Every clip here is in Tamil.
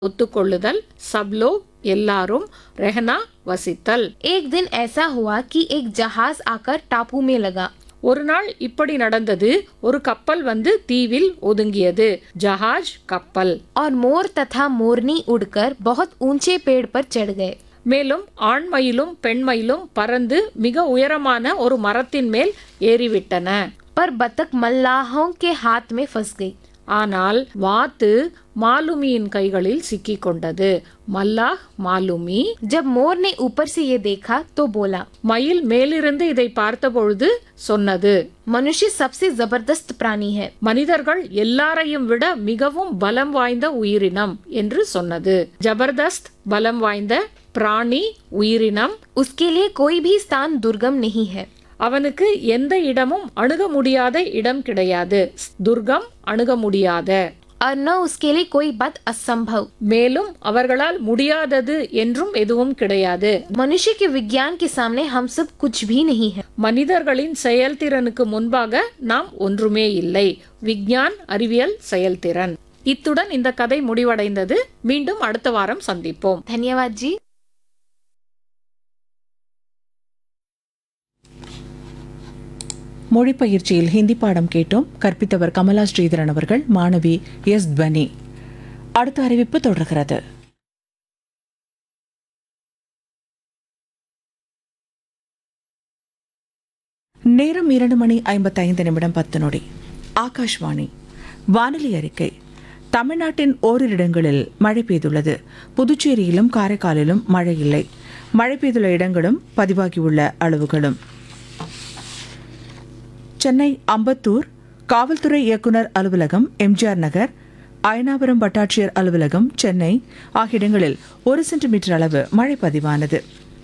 ஒத்துக்கொள்ளுதல் சப்லோக் எல்லாரும் ரெஹனா வசித்தல் एक दिन ऐसा हुआ कि एक जहाज आकर टापू में लगा ஒரு நாள் இப்படி நடந்தது ஒரு கப்பல் வந்து தீவில் ஒதுங்கியது ஜஹாஜ் கப்பல் और मोर तथा मोरनी उड़कर बहुत ऊंचे पेड़ पर चढ़ गए மேலும் ஆண்மயிலும் பெண்மயிலும் பறந்து மிக உயரமான ஒரு மரத்தின் மேல் ஏறிவிட்டன पर बतख मल्लाहों के हाथ में फंस गई ஆனால் வாத்து மாலுமியின் கைகளில் சிக்கிக் கொண்டது மல்லாஹ் மாலுமி जब मोर ने ऊपर से ये देखा तो बोला மயில் மேலிருந்து இதை பார்த்தபொழுது சொன்னது मनुष्य सबसे जबरदस्त प्राणी है மனிதர்கள் எல்லாரையும் விட மிகவும் பலம் வாய்ந்த உயிரினம் என்று சொன்னது ஜபர்தஸ்த் பலம் வாய்ந்த பிராணி உயிரினம் उसके लिए कोई भी स्थान दुर्गम नहीं है அவனுக்கு எந்த இடமும் அணுக முடியாத இடம் கிடையாது துர்கம் அணுக முடியாத और न उसके लिए कोई बात असंभव மேலும் அவர்களால் முடியாதது என்றும் எதுவும் கிடையாது मनुष्य के विज्ञान के सामने हम सब कुछ भी नहीं है மனிதர்களின் செயல்திறனுக்கு முன்பாக நாம் ஒன்றுமே இல்லை விஞ்ஞான் அறிவியல் செயல்திறன் இத்துடன் இந்த கதை முடிவடைந்தது மீண்டும் அடுத்த வாரம் சந்திப்போம் धन्यवाद जी மொழி பயிற்சியில் ஹிந்தி பாடம் கேட்டோம் கற்பித்தவர் கமலா ஸ்ரீதரன் அவர்கள் மாணவி எஸ் துவனி அடுத்த அறிவிப்பு தொடர்கிறது நேரம் இரண்டு மணி ஐம்பத்தைந்து நிமிடம் பத்து நொடி ஆகாஷ்வாணி வானிலை அறிக்கை தமிழ்நாட்டின் ஓரிரு இடங்களில் மழை பெய்துள்ளது புதுச்சேரியிலும் காரைக்காலிலும் மழை இல்லை மழை பெய்துள்ள இடங்களும் பதிவாகியுள்ள அளவுகளும் சென்னை அம்பத்தூர் காவல்துறை இயக்குனர் அலுவலகம் எம்ஜிஆர் நகர் அயனாபுரம் வட்டாட்சியர் அலுவலகம் சென்னை ஆகிய இடங்களில் ஒரு சென்டிமீட்டர் அளவு மழை பதிவானது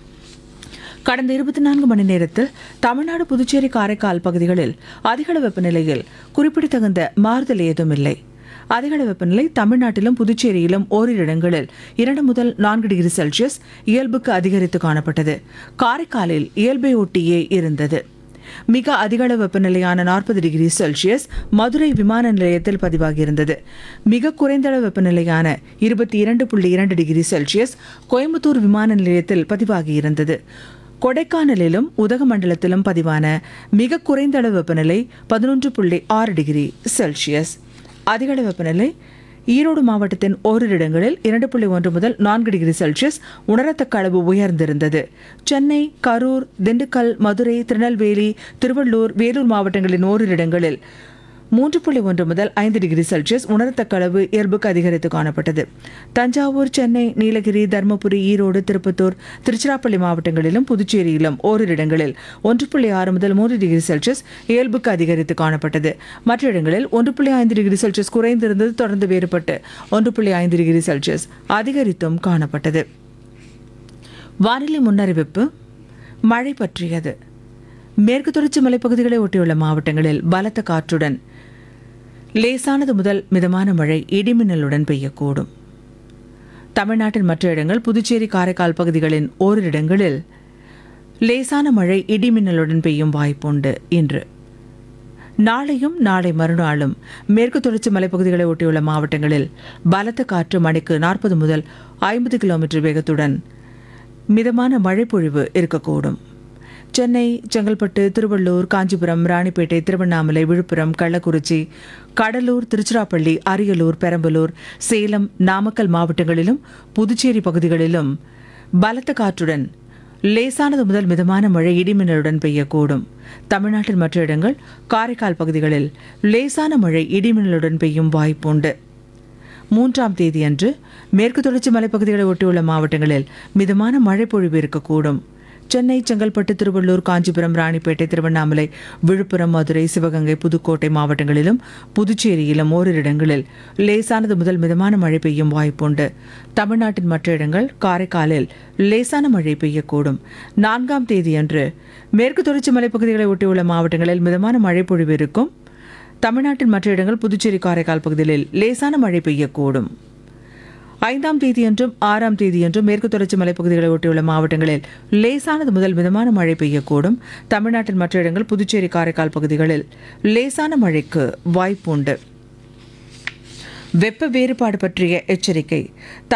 கடந்த இருபத்தி நான்கு மணி நேரத்தில் தமிழ்நாடு புதுச்சேரி காரைக்கால் பகுதிகளில் அதிகளவு வெப்பநிலையில் குறிப்பிடத்தகுந்த மாறுதல் ஏதும் இல்லை அதிகளவு வெப்பநிலை தமிழ்நாட்டிலும் புதுச்சேரியிலும் ஓரிரு இடங்களில் இரண்டு முதல் நான்கு டிகிரி செல்சியஸ் இயல்புக்கு அதிகரித்து காணப்பட்டது காரைக்காலில் இயல்பை ஒட்டியே இருந்தது மிக அதிகளவு வெப்பநிலையான நாற்பது டிகிரி செல்சியஸ் மதுரை விமான நிலையத்தில் பதிவாகியிருந்தது மிக குறைந்த அளவு வெப்பநிலையான இருபத்தி இரண்டு புள்ளி இரண்டு டிகிரி செல்சியஸ் கோயம்புத்தூர் விமான நிலையத்தில் பதிவாகியிருந்தது கொடைக்கானலிலும் உதகமண்டலத்திலும் பதிவான மிக குறைந்த அளவு வெப்பநிலை பதினொன்று புள்ளி ஆறு டிகிரி செல்சியஸ் அதிகளவு வெப்பநிலை ஈரோடு மாவட்டத்தின் ஓரிரு இடங்களில் இரண்டு புள்ளி ஒன்று முதல் நான்கு டிகிரி செல்சியஸ் உணரத்தக்க அளவு உயர்ந்திருந்தது சென்னை கரூர் திண்டுக்கல் மதுரை திருநெல்வேலி திருவள்ளூர் வேலூர் மாவட்டங்களின் ஓரிரு இடங்களில் மூன்று புள்ளி ஒன்று முதல் ஐந்து டிகிரி செல்சியஸ் உணரத்தக்க அளவு இயல்புக்கு அதிகரித்து காணப்பட்டது தஞ்சாவூர் சென்னை நீலகிரி தருமபுரி ஈரோடு திருப்பத்தூர் திருச்சிராப்பள்ளி மாவட்டங்களிலும் புதுச்சேரியிலும் ஓரிரு இடங்களில் ஒன்று புள்ளி ஆறு முதல் மூன்று டிகிரி செல்சியஸ் இயல்புக்கு அதிகரித்து காணப்பட்டது மற்ற இடங்களில் ஒன்று புள்ளி ஐந்து டிகிரி செல்சியஸ் குறைந்திருந்தது தொடர்ந்து வேறுபட்டு ஒன்று புள்ளி ஐந்து டிகிரி செல்சியஸ் அதிகரித்தும் காணப்பட்டது வானிலை முன்னறிவிப்பு மழை பற்றியது மேற்கு தொடர்ச்சி மலைப்பகுதிகளை ஒட்டியுள்ள மாவட்டங்களில் பலத்த காற்றுடன் லேசானது முதல் மிதமான மழை இடிமின்னலுடன் பெய்யக்கூடும் தமிழ்நாட்டின் மற்ற இடங்கள் புதுச்சேரி காரைக்கால் பகுதிகளின் ஓரிரு இடங்களில் லேசான மழை இடிமின்னலுடன் பெய்யும் வாய்ப்புண்டு இன்று நாளையும் நாளை மறுநாளும் மேற்கு தொடர்ச்சி மலைப்பகுதிகளை ஒட்டியுள்ள மாவட்டங்களில் பலத்த காற்று மணிக்கு நாற்பது முதல் ஐம்பது கிலோமீட்டர் வேகத்துடன் மிதமான மழைப்பொழிவு இருக்கக்கூடும் சென்னை செங்கல்பட்டு திருவள்ளூர் காஞ்சிபுரம் ராணிப்பேட்டை திருவண்ணாமலை விழுப்புரம் கள்ளக்குறிச்சி கடலூர் திருச்சிராப்பள்ளி அரியலூர் பெரம்பலூர் சேலம் நாமக்கல் மாவட்டங்களிலும் புதுச்சேரி பகுதிகளிலும் பலத்த காற்றுடன் லேசானது முதல் மிதமான மழை இடிமின்னலுடன் பெய்யக்கூடும் தமிழ்நாட்டின் மற்ற இடங்கள் காரைக்கால் பகுதிகளில் லேசான மழை இடிமின்னலுடன் பெய்யும் வாய்ப்புண்டு மூன்றாம் தேதியன்று மேற்கு தொடர்ச்சி மலைப்பகுதிகளை ஒட்டியுள்ள மாவட்டங்களில் மிதமான மழை பொழிவு இருக்கக்கூடும் சென்னை செங்கல்பட்டு திருவள்ளூர் காஞ்சிபுரம் ராணிப்பேட்டை திருவண்ணாமலை விழுப்புரம் மதுரை சிவகங்கை புதுக்கோட்டை மாவட்டங்களிலும் புதுச்சேரியிலும் ஓரிரு இடங்களில் லேசானது முதல் மிதமான மழை பெய்யும் வாய்ப்புண்டு தமிழ்நாட்டின் மற்ற இடங்கள் காரைக்காலில் லேசான மழை பெய்யக்கூடும் நான்காம் தேதியன்று மேற்கு தொடர்ச்சி மலைப்பகுதிகளை ஒட்டியுள்ள மாவட்டங்களில் மிதமான மழை பொழிவு இருக்கும் தமிழ்நாட்டின் மற்ற இடங்கள் புதுச்சேரி காரைக்கால் பகுதிகளில் லேசான மழை பெய்யக்கூடும் ஐந்தாம் தேதியன்றும் ஆறாம் தேதியன்றும் மேற்கு தொடர்ச்சி மலைப்பகுதிகளை ஒட்டியுள்ள மாவட்டங்களில் லேசானது முதல் மிதமான மழை பெய்யக்கூடும் தமிழ்நாட்டின் மற்ற இடங்கள் புதுச்சேரி காரைக்கால் பகுதிகளில் லேசான மழைக்கு வாய்ப்புண்டு வெப்ப வேறுபாடு பற்றிய எச்சரிக்கை